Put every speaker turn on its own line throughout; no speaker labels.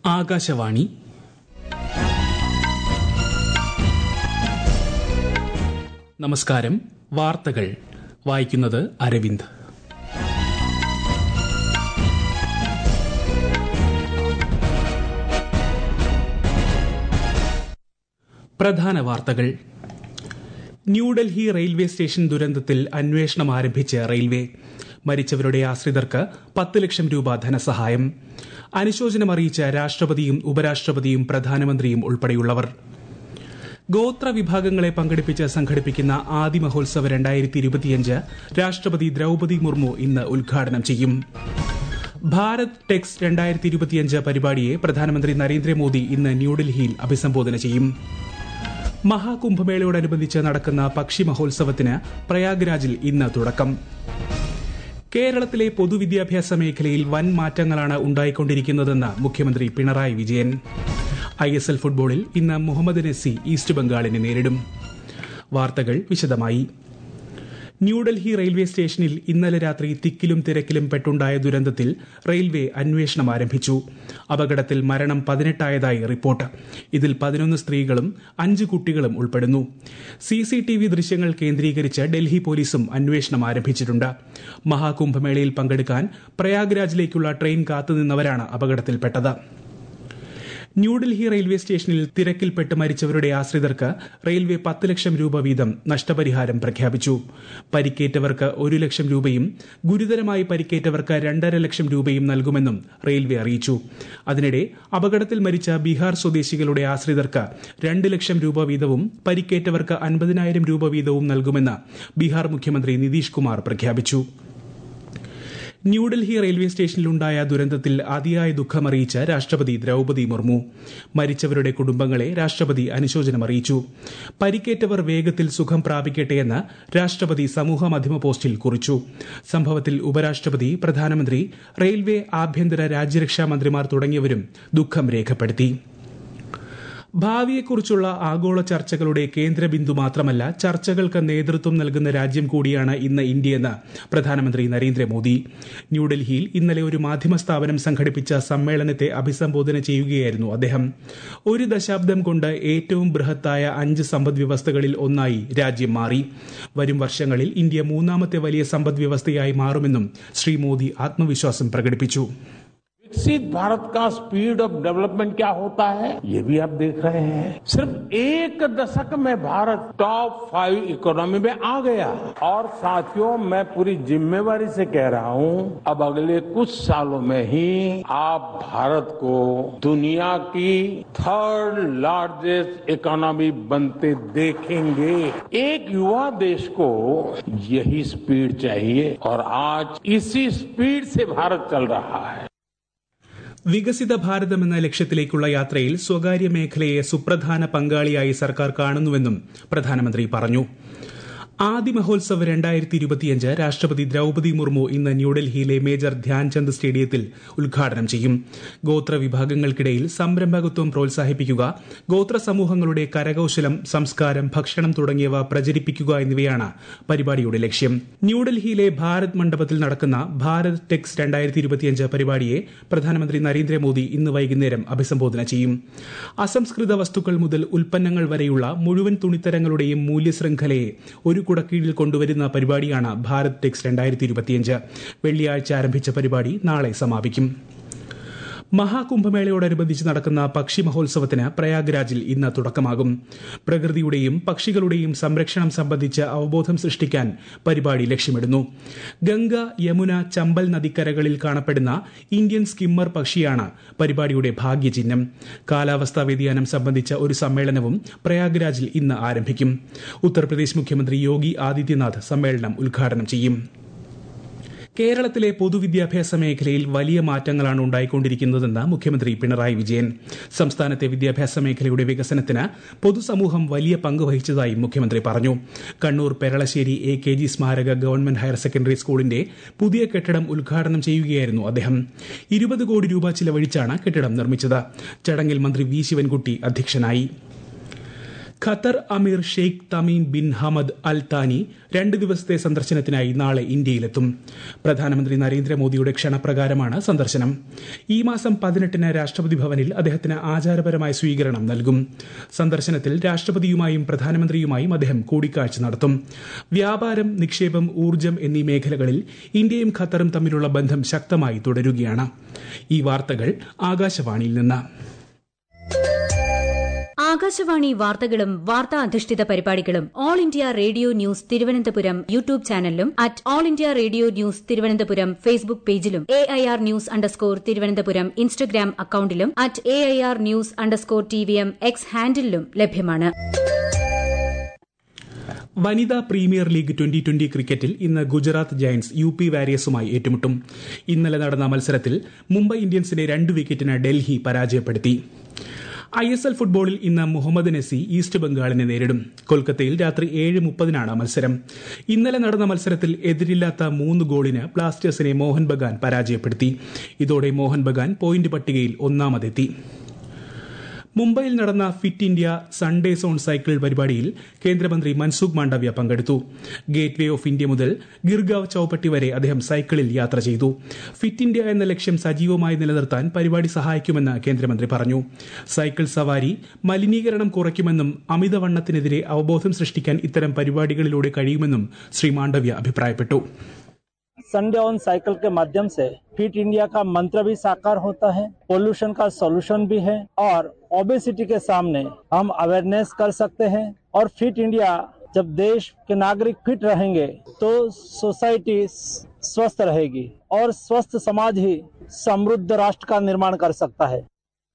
ആകാശവാണി നമസ്കാരം വാർത്തകൾ വായിക്കുന്നത് അരവിന്ദ് പ്രധാന വാർത്തകൾ ന്യൂഡൽഹി റെയിൽവേ സ്റ്റേഷൻ ദുരന്തത്തിൽ അന്വേഷണം ആരംഭിച്ച് റെയിൽവേ മരിച്ചവരുടെ ആശ്രിതർക്ക് പത്ത് ലക്ഷം രൂപ ധനസഹായം അനുശോചനം അറിയിച്ച രാഷ്ട്രപതിയും ഉപരാഷ്ട്രപതിയും പ്രധാനമന്ത്രിയും ഉൾപ്പെടെയുള്ളവർ ഗോത്ര വിഭാഗങ്ങളെ പങ്കെടുപ്പിച്ച് സംഘടിപ്പിക്കുന്ന ആദി മഹോത്സവ് രണ്ടായിരത്തി ഇരുപത്തിയഞ്ച് രാഷ്ട്രപതി ദ്രൌപതി മുർമു ഇന്ന് ഉദ്ഘാടനം ചെയ്യും ഭാരത് ടെക്സ് രണ്ടായിരത്തി ഇരുപത്തിയഞ്ച് പരിപാടിയെ പ്രധാനമന്ത്രി നരേന്ദ്രമോദി ഇന്ന് ന്യൂഡൽഹിയിൽ അഭിസംബോധന ചെയ്യും മഹാകുംഭമേളയോടനുബന്ധിച്ച് നടക്കുന്ന പക്ഷി മഹോത്സവത്തിന് പ്രയാഗ്രാജിൽ ഇന്ന് തുടക്കം കേരളത്തിലെ പൊതുവിദ്യാഭ്യാസ മേഖലയിൽ വൻ മാറ്റങ്ങളാണ് ഉണ്ടായിക്കൊണ്ടിരിക്കുന്നതെന്ന് മുഖ്യമന്ത്രി Pinarayi Vijayan I S L ഫുട്ബോളിൽ ഇന്ന് മുഹമ്മദ് നസി ഈസ്റ്റ് ബംഗാളിനെ നേരിടും വാർത്തകൾ വിശദമായി ന്യൂഡൽഹി റെയിൽവേ സ്റ്റേഷനിൽ ഇന്നലെ രാത്രി തിക്കിലും തിരക്കിലും പെട്ടുണ്ടായ ദുരന്തത്തിൽ റെയിൽവേ അന്വേഷണം ആരംഭിച്ചു അപകടത്തിൽ മരണം പതിനെട്ടായതായി റിപ്പോർട്ട് ഇതിൽ പതിനൊന്ന് സ്ത്രീകളും അഞ്ച് കുട്ടികളും ഉൾപ്പെടുന്നു സി സി ടി വി ദൃശ്യങ്ങൾ കേന്ദ്രീകരിച്ച് ഡൽഹി പോലീസും അന്വേഷണം ആരംഭിച്ചിട്ടുണ്ട് മഹാകുംഭമേളയിൽ പങ്കെടുക്കാൻ പ്രയാഗ്രാജിലേക്കുള്ള ട്രെയിൻ കാത്തുനിന്നവരാണ് അപകടത്തിൽപ്പെട്ടത് ന്യൂഡൽഹി റെയിൽവേ സ്റ്റേഷനിൽ തിരക്കിൽപ്പെട്ട് മരിച്ചവരുടെ ആശ്രിതർക്ക് റെയിൽവേ പത്ത് ലക്ഷം രൂപ വീതം നഷ്ടപരിഹാരം പ്രഖ്യാപിച്ചു പരിക്കേറ്റവർക്ക് ഒരു ലക്ഷം രൂപയും ഗുരുതരമായി പരിക്കേറ്റവർക്ക് രണ്ടര ലക്ഷം രൂപയും നൽകുമെന്നും റെയിൽവേ അറിയിച്ചു അതിനിടെ അപകടത്തിൽ മരിച്ച ബീഹാർ സ്വദേശികളുടെ ആശ്രിതർക്ക് രണ്ട് ലക്ഷം രൂപ വീതവും പരിക്കേറ്റവർക്ക് അൻപതിനായിരം രൂപ വീതവും നൽകുമെന്ന് ബീഹാർ മുഖ്യമന്ത്രി നിതീഷ് കുമാർ പ്രഖ്യാപിച്ചു ന്യൂഡൽഹി റെയിൽവേ സ്റ്റേഷനിലുണ്ടായ ദുരന്തത്തിൽ അതിയായ ദുഃഖമറിയിച്ച രാഷ്ട്രപതി ദ്രൌപതി മുർമു മരിച്ചവരുടെ കുടുംബങ്ങളെ രാഷ്ട്രപതി അനുശോചനം അറിയിച്ചു പരിക്കേറ്റവർ വേഗത്തിൽ സുഖം പ്രാപിക്കട്ടെയെന്ന് രാഷ്ട്രപതി സമൂഹ മാധ്യമ പോസ്റ്റിൽ കുറിച്ചു സംഭവത്തിൽ ഉപരാഷ്ട്രപതി പ്രധാനമന്ത്രി റെയിൽവേ ആഭ്യന്തര രാജ്യരക്ഷാ മന്ത്രിമാർ തുടങ്ങിയവരും ദുഃഖം രേഖപ്പെടുത്തി ഭാവിയെക്കുറിച്ചുള്ള ആഗോള ചർച്ചകളുടെ കേന്ദ്രബിന്ദു മാത്രമല്ല ചർച്ചകൾക്ക് നേതൃത്വം നൽകുന്ന രാജ്യം കൂടിയാണ് ഇന്ന് ഇന്ത്യയെന്ന് പ്രധാനമന്ത്രി നരേന്ദ്രമോദി ന്യൂഡൽഹിയിൽ ഇന്നലെ ഒരു മാധ്യമ സ്ഥാപനം സംഘടിപ്പിച്ച സമ്മേളനത്തെ അഭിസംബോധന ചെയ്യുകയായിരുന്നു അദ്ദേഹം ഒരു ദശാബ്ദം കൊണ്ട് ഏറ്റവും ബൃഹത്തായ അഞ്ച് സമ്പദ് വ്യവസ്ഥകളിൽ ഒന്നായി രാജ്യം മാറി വരും വർഷങ്ങളിൽ ഇന്ത്യ മൂന്നാമത്തെ വലിയ സമ്പദ് വ്യവസ്ഥയായി മാറുമെന്നും ശ്രീ മോദി ആത്മവിശ്വാസം പ്രകടിപ്പിച്ചു
विकसित भारत का स्पीड ऑफ डेवलपमेंट क्या होता है ये भी आप देख रहे हैं सिर्फ एक दशक में भारत टॉप फाइव इकोनॉमी में आ गया और साथियों मैं पूरी जिम्मेवारी से कह रहा हूं अब अगले कुछ सालों में ही आप भारत को दुनिया की थर्ड लार्जेस्ट इकोनॉमी बनते देखेंगे एक युवा देश को यही स्पीड चाहिए और आज इसी स्पीड से भारत चल रहा है
വികസിത ഭാരതം എന്ന ലക്ഷ്യത്തിലേക്കുള്ള യാത്രയിൽ സ്വകാര്യ മേഖലയെ സുപ്രധാന പങ്കാളിയായി സർക്കാർ കാണുന്നുവെന്നും പ്രധാനമന്ത്രി പറഞ്ഞു ആദി മഹോത്സവ് രണ്ടായിരത്തി ഇരുപത്തിയഞ്ച് രാഷ്ട്രപതി ദ്രൌപതി മുർമു ഇന്ന് ന്യൂഡൽഹിയിലെ മേജർ ധ്യാൻചന്ദ് സ്റ്റേഡിയത്തിൽ ഉദ്ഘാടനം ചെയ്യും ഗോത്ര വിഭാഗങ്ങൾക്കിടയിൽ സംരംഭകത്വം പ്രോത്സാഹിപ്പിക്കുക ഗോത്ര സമൂഹങ്ങളുടെ കരകൌശലം സംസ്കാരം ഭക്ഷണം തുടങ്ങിയവ പ്രചരിപ്പിക്കുക എന്നിവയാണ് പരിപാടിയുടെ ലക്ഷ്യം ന്യൂഡൽഹിയിലെ ഭാരത് മണ്ഡപത്തിൽ നടക്കുന്ന ഭാരത് ടെക്സ് രണ്ടായിരത്തി ഇരുപത്തിയഞ്ച് പരിപാടിയെ പ്രധാനമന്ത്രി നരേന്ദ്രമോദി ഇന്ന് വൈകുന്നേരം അഭിസംബോധന ചെയ്യും അസംസ്കൃത വസ്തുക്കൾ മുതൽ ഉൽപ്പന്നങ്ങൾ വരെയുള്ള മുഴുവൻ തുണിത്തരങ്ങളുടെയും മൂല്യശൃംഖലയെ ഒരു കുടക്കീഴിൽ കൊണ്ടുവരുന്ന പരിപാടിയാണ് ഭാരത് ടെക്സ് രണ്ടായിരത്തി ഇരുപത്തിയഞ്ച് വെള്ളിയാഴ്ച ആരംഭിച്ച പരിപാടി നാളെ സമാപിക്കും മഹാകുംഭമേളയോടനുബന്ധിച്ച് നടക്കുന്ന പക്ഷി മഹോത്സവത്തിന് പ്രയാഗ്രാജിൽ ഇന്ന് തുടക്കമാകും പ്രകൃതിയുടെയും പക്ഷികളുടെയും സംരക്ഷണം സംബന്ധിച്ച് അവബോധം സൃഷ്ടിക്കാൻ പരിപാടി ലക്ഷ്യമിടുന്നു ഗംഗ യമുന ചമ്പൽ നദിക്കരകളിൽ കാണപ്പെടുന്ന ഇന്ത്യൻ സ്കിമ്മർ പക്ഷിയാണ് പരിപാടിയുടെ ഭാഗ്യചിഹ്നം കാലാവസ്ഥാ വ്യതിയാനം സംബന്ധിച്ച ഒരു സമ്മേളനവും പ്രയാഗ്രാജിൽ ഇന്ന് ആരംഭിക്കും ഉത്തർപ്രദേശ് മുഖ്യമന്ത്രി യോഗി ആദിത്യനാഥ് സമ്മേളനം ഉദ്ഘാടനം ചെയ്യും കേരളത്തിലെ പൊതുവിദ്യാഭ്യാസ മേഖലയിൽ വലിയ മാറ്റങ്ങളാണ് ഉണ്ടായിക്കൊണ്ടിരിക്കുന്നതെന്ന് മുഖ്യമന്ത്രി പിണറായി വിജയൻ സംസ്ഥാനത്തെ വിദ്യാഭ്യാസ മേഖലയുടെ വികസനത്തിന് പൊതുസമൂഹം വലിയ പങ്ക് വഹിച്ചതായി മുഖ്യമന്ത്രി പറഞ്ഞു Kannur Peralassery A K G സ്മാരക ഗവൺമെന്റ് ഹയർ സെക്കൻഡറി സ്കൂളിന്റെ പുതിയ കെട്ടിടം ഉദ്ഘാടനം ചെയ്യുകയായിരുന്നു അദ്ദേഹം ഇരുപത് കോടി രൂപ ചിലവഴിച്ചാണ് കെട്ടിടം നിർമ്മിച്ചത് ചടങ്ങിൽ മന്ത്രി വി ശിവൻകുട്ടി അധ്യക്ഷനായി ഖത്തർ അമീർ Sheikh Tamim bin Hamad Al Thani രണ്ട് ദിവസത്തെ സന്ദർശനത്തിനായി നാളെ ഇന്ത്യയിലെത്തും പ്രധാനമന്ത്രി നരേന്ദ്രമോദിയുടെ ക്ഷണപ്രകാരമാണ് സന്ദർശനം ഈ മാസം പതിനെട്ടിന് രാഷ്ട്രപതി ഭവനിൽ അദ്ദേഹത്തിന് ആചാരപരമായ സ്വീകരണം നൽകും സന്ദർശനത്തിൽ രാഷ്ട്രപതിയുമായും പ്രധാനമന്ത്രിയുമായും അദ്ദേഹം കൂടിക്കാഴ്ച നടത്തും വ്യാപാരം നിക്ഷേപം ഊർജ്ജം എന്നീ മേഖലകളിൽ ഇന്ത്യയും ഖത്തറും തമ്മിലുള്ള ബന്ധം ശക്തമായി തുടരുകയാണ് ഈ വാർത്തകൾ ആകാശവാണിയിൽ നിന്ന്
ആകാശവാണി വാർത്തകളും വാർത്താ അധിഷ്ഠിത പരിപാടികളും All India Radio news Thiruvananthapuram YouTube ചാനലിലും at All India Radio news Thiruvananthapuram Facebook പേജിലും A I R news underscore Thiruvananthapuram Instagram അക്കൌണ്ടിലും at A I R news underscore T V M X ഹാൻഡിലും ലഭ്യമാണ്
വനിതാ പ്രീമിയർ ലീഗ് ട്വന്റി ട്വന്റി ക്രിക്കറ്റിൽ ഇന്ന് Gujarat Giants U P വാരിയേഴ്സുമായി ഏറ്റുമുട്ടും ഇന്നലെ നടന്ന മത്സരത്തിൽ മുംബൈ ഇന്ത്യൻസിനെ രണ്ട് വിക്കറ്റിന് ഡൽഹി പരാജയപ്പെടുത്തി ഐ എസ് എൽ ഫുട്ബോളിൽ ഇന്ന് മുഹമ്മദ് നസി ഈസ്റ്റ് ബംഗാളിനെ നേരിടും കൊൽക്കത്തയിൽ രാത്രി ഏഴ് മുപ്പതിനാണ് മത്സരം ഇന്നലെ നടന്ന മത്സരത്തിൽ എതിരില്ലാത്ത മൂന്ന് ഗോളിന് ബ്ലാസ്റ്റേഴ്സിനെ മോഹൻ ബഗാൻ പരാജയപ്പെടുത്തി ഇതോടെ മോഹൻ ബഗാൻ പോയിന്റ് പട്ടികയിൽ ഒന്നാമതെത്തി മുംബൈയിൽ നടന്ന Fit India Sundays on cycle പരിപാടിയിൽ കേന്ദ്രമന്ത്രി മൻസുഖ് മാണ്ഡവ്യ പങ്കെടുത്തു ഗേറ്റ് വേ ഓഫ് ഇന്ത്യ മുതൽ ഗിർഗാവ് ചൌപ്പട്ടി വരെ അദ്ദേഹം സൈക്കിളിൽ യാത്ര ചെയ്തു ഫിറ്റ് ഇന്ത്യ എന്ന ലക്ഷ്യം സജീവമായി നിലനിർത്താൻ പരിപാടി സഹായിക്കുമെന്ന് കേന്ദ്രമന്ത്രി പറഞ്ഞു സൈക്കിൾ സവാരി മലിനീകരണം കുറയ്ക്കുമെന്നും അമിതവണ്ണത്തിനെതിരെ അവബോധം സൃഷ്ടിക്കാൻ ഇത്തരം പരിപാടികളിലൂടെ കഴിയുമെന്നും ശ്രീ മാണ്ഡവ്യ അഭിപ്രായപ്പെട്ടു
संडे ऑन साइकिल के माध्यम से फिट इंडिया का मंत्र भी साकार होता है पोल्यूशन का सॉल्यूशन भी है और ओबेसिटी के सामने हम अवेयरनेस कर सकते हैं और फिट इंडिया जब देश के नागरिक फिट रहेंगे तो सोसाइटी स्वस्थ रहेगी और स्वस्थ समाज ही समृद्ध राष्ट्र का निर्माण कर सकता है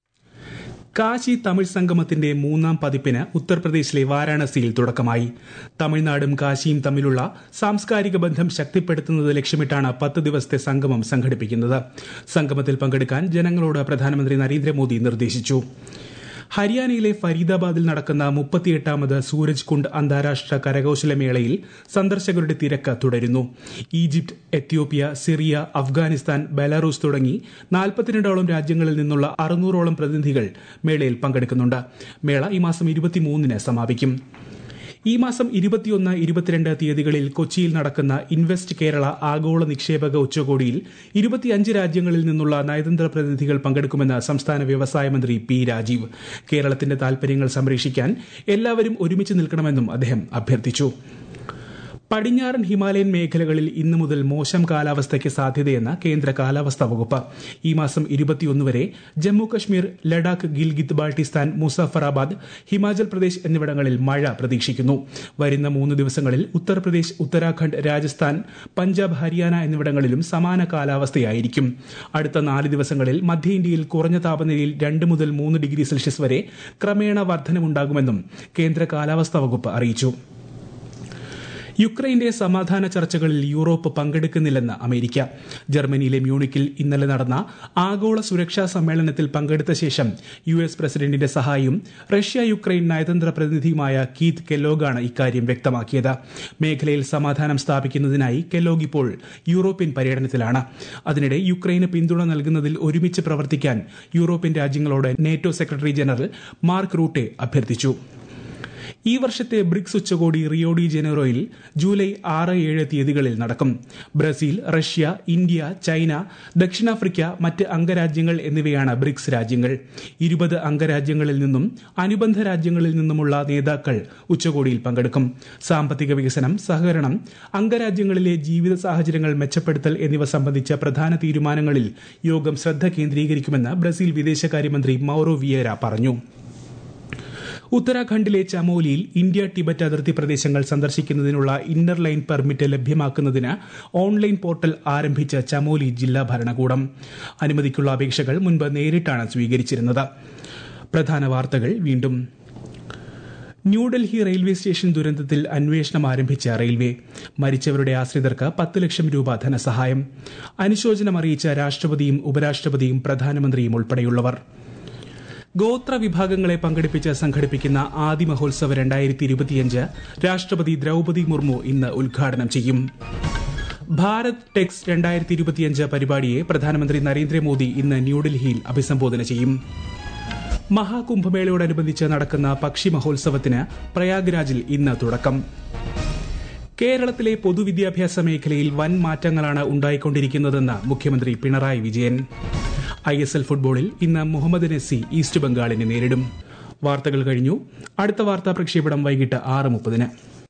കാശി തമിഴ് സംഗമത്തിന്റെ മൂന്നാം പതിപ്പിന് ഉത്തർപ്രദേശിലെ വാരാണസിയിൽ തുടക്കമായി തമിഴ്നാടും കാശിയും തമ്മിലുള്ള സാംസ്കാരിക ബന്ധം ശക്തിപ്പെടുത്തുന്നത് ലക്ഷ്യമിട്ടാണ് പത്ത് ദിവസത്തെ സംഗമം സംഘടിപ്പിക്കുന്നത് സംഗമത്തിൽ പങ്കെടുക്കാൻ ജനങ്ങളോട് പ്രധാനമന്ത്രി നരേന്ദ്രമോദി നിർദ്ദേശിച്ചു ഹരിയാനയിലെ ഫരീദാബാദിൽ നടക്കുന്ന മുപ്പത്തിയെട്ടാമത് സൂരജ് കുണ്ട് അന്താരാഷ്ട്ര കരകൌശല മേളയിൽ സന്ദർശകരുടെ തിരക്ക് തുടരുന്നു Egypt Ethiopia Syria Afghanistan Belarus തുടങ്ങി നാൽപ്പത്തിരണ്ടോളം രാജ്യങ്ങളിൽ നിന്നുള്ള അറുന്നൂറോളം പ്രതിനിധികൾ മേളയിൽ പങ്കെടുക്കുന്നുണ്ട് മേള ഈ മാസം ഇരുപത്തിമൂന്നിന് സമാപിക്കും ഈ മാസം ഇരുപത്തിയൊന്ന് ഇരുപത്തിരണ്ട് തീയതികളിൽ കൊച്ചിയിൽ നടക്കുന്ന ഇൻവെസ്റ്റ് കേരള ആഗോള നിക്ഷേപക ഉച്ചകോടിയിൽ ഇരുപത്തിയഞ്ച് രാജ്യങ്ങളിൽ നിന്നുള്ള നയതന്ത്ര പ്രതിനിധികൾ പങ്കെടുക്കുമെന്ന് സംസ്ഥാന വ്യവസായ മന്ത്രി പി രാജീവ് കേരളത്തിന്റെ താൽപര്യങ്ങൾ സംരക്ഷിക്കാൻ എല്ലാവരും ഒരുമിച്ച് നിൽക്കണമെന്നും അദ്ദേഹം അഭ്യർത്ഥിച്ചു പടിഞ്ഞാറൻ ഹിമാലയൻ മേഖലകളിൽ ഇന്നു മുതൽ മോശം കാലാവസ്ഥയ്ക്ക് സാധ്യതയെന്ന് കേന്ദ്ര കാലാവസ്ഥാ വകുപ്പ് ഈ മാസം ഇരുപത്തിയൊന്ന് വരെ ജമ്മു കശ്മീർ ലഡാക്ക് ഗിൽഗിത് ബാൾട്ടിസ്ഥാൻ മുസാഫറാബാദ് ഹിമാചൽ പ്രദേശ് എന്നിവിടങ്ങളിൽ മഴ പ്രതീക്ഷിക്കുന്നു വരുന്ന മൂന്ന് ദിവസങ്ങളിൽ ഉത്തർപ്രദേശ് ഉത്തരാഖണ്ഡ് രാജസ്ഥാൻ പഞ്ചാബ് ഹരിയാന എന്നിവിടങ്ങളിലും സമാന കാലാവസ്ഥയായിരിക്കും അടുത്ത നാല് ദിവസങ്ങളിൽ മധ്യ ഇന്ത്യയിൽ കുറഞ്ഞ താപനിലയിൽ രണ്ട് മുതൽ മൂന്ന് ഡിഗ്രി സെൽഷ്യസ് വരെ ക്രമേണ വർധനമുണ്ടാകുമെന്നും കേന്ദ്ര കാലാവസ്ഥാ വകുപ്പ് അറിയിച്ചു യുക്രൈന്റെ സമാധാന ചർച്ചകളിൽ യൂറോപ്പ് പങ്കെടുക്കുന്നില്ലെന്ന് അമേരിക്ക ജർമ്മനിയിലെ മ്യൂണിക്കിൽ ഇന്നലെ നടന്ന ആഗോള സുരക്ഷാ സമ്മേളനത്തിൽ പങ്കെടുത്ത ശേഷം യു എസ് പ്രസിഡന്റിന്റെ സഹായിയും റഷ്യ യുക്രൈൻ നയതന്ത്ര പ്രതിനിധിയുമായ കീത്ത് കെല്ലോഗാണ് ഇക്കാര്യം വ്യക്തമാക്കിയത് മേഖലയിൽ സമാധാനം സ്ഥാപിക്കുന്നതിനായി കെല്ലോഗ് ഇപ്പോൾ യൂറോപ്യൻ പര്യടനത്തിലാണ് അതിനിടെ യുക്രൈന് പിന്തുണ നൽകുന്നതിൽ ഒരുമിച്ച് പ്രവർത്തിക്കാൻ യൂറോപ്യൻ രാജ്യങ്ങളോട് NATO secretary general Mark Rutte അഭ്യർത്ഥിച്ചു ഈ വർഷത്തെ ബ്രിക്സ് ഉച്ചകോടി റിയോ ഡി ജനീറോയിൽ ജൂലൈ ആറ് ഏഴ് തീയതികളിൽ നടക്കും ബ്രസീൽ റഷ്യ ഇന്ത്യ ചൈന ദക്ഷിണാഫ്രിക്ക മറ്റ് അംഗരാജ്യങ്ങൾ എന്നിവയാണ് ബ്രിക്സ് രാജ്യങ്ങൾ ഇരുപത് അംഗരാജ്യങ്ങളിൽ നിന്നും അനുബന്ധ രാജ്യങ്ങളിൽ നിന്നുമുള്ള നേതാക്കൾ ഉച്ചകോടിയിൽ പങ്കെടുക്കും സാമ്പത്തിക വികസനം സഹകരണം അംഗരാജ്യങ്ങളിലെ ജീവിത സാഹചര്യങ്ങൾ മെച്ചപ്പെടുത്തൽ എന്നിവ സംബന്ധിച്ച പ്രധാന തീരുമാനങ്ങളിൽ യോഗം ശ്രദ്ധ കേന്ദ്രീകരിക്കുമെന്ന് ബ്രസീൽ വിദേശകാര്യമന്ത്രി മൌറോ വിയേര പറഞ്ഞു ഉത്തരാഖണ്ഡിലെ ചമോലിയിൽ ഇന്ത്യ ടിബറ്റ് അതിർത്തി പ്രദേശങ്ങൾ സന്ദർശിക്കുന്നതിനുള്ള ഇന്നർ ലൈൻ പെർമിറ്റ് ലഭ്യമാക്കുന്നതിന് ഓൺലൈൻ പോർട്ടൽ ആരംഭിച്ച ചമോലി ജില്ലാ ഭരണകൂടം അനുമതിക്കുള്ള അപേക്ഷകൾ മുൻപ് നേരിട്ടാണ് സ്വീകരിച്ചിരുന്നത് പ്രധാന വാർത്തകൾ വീണ്ടും ന്യൂഡൽഹി റെയിൽവേ സ്റ്റേഷൻ ദുരന്തത്തിൽ അന്വേഷണം ആരംഭിച്ച റെയിൽവേ മരിച്ചവരുടെ ആശ്രിതർക്ക് പത്ത് ലക്ഷം രൂപ ധനസഹായം അനുശോചനം അറിയിച്ച രാഷ്ട്രപതിയും ഉപരാഷ്ട്രപതിയും പ്രധാനമന്ത്രിയും ഉൾപ്പെടെയുള്ളവർ ഗോത്ര വിഭാഗങ്ങളെ പങ്കെടുപ്പിച്ച് സംഘടിപ്പിക്കുന്ന ആദി മഹോത്സവ് രണ്ടായിരത്തി ഇരുപത്തിയഞ്ച് രാഷ്ട്രപതി ദ്രൌപതി മുർമു ഇന്ന് ഉദ്ഘാടനം ചെയ്യും ഭാരത് ടെക്സ് രണ്ടായിരത്തി ഇരുപത്തിയഞ്ച് പരിപാടിയെ പ്രധാനമന്ത്രി നരേന്ദ്രമോദി ഇന്ന് ന്യൂഡൽഹിയിൽ അഭിസംബോധന ചെയ്യും മഹാകുംഭമേളയോടനുബന്ധിച്ച് നടക്കുന്ന പക്ഷി മഹോത്സവത്തിന് പ്രയാഗ്രാജിൽ ഇന്ന് തുടക്കം കേരളത്തിലെ പൊതുവിദ്യാഭ്യാസ മേഖലയിൽ വൻ മാറ്റങ്ങളാണ് ഉണ്ടായിക്കൊണ്ടിരിക്കുന്നതെന്ന് മുഖ്യമന്ത്രി Pinarayi Vijayan I S L ഫുട്ബോളിൽ ഇന്ന് മുഹമ്മദ് നസി ഈസ്റ്റ് ബംഗാളിനെ നേരിടും വാർത്തകൾ കഴിഞ്ഞു അടുത്ത വാർത്താ പ്രക്ഷേപണം വൈകിട്ട് ആറ് മുപ്പതിന്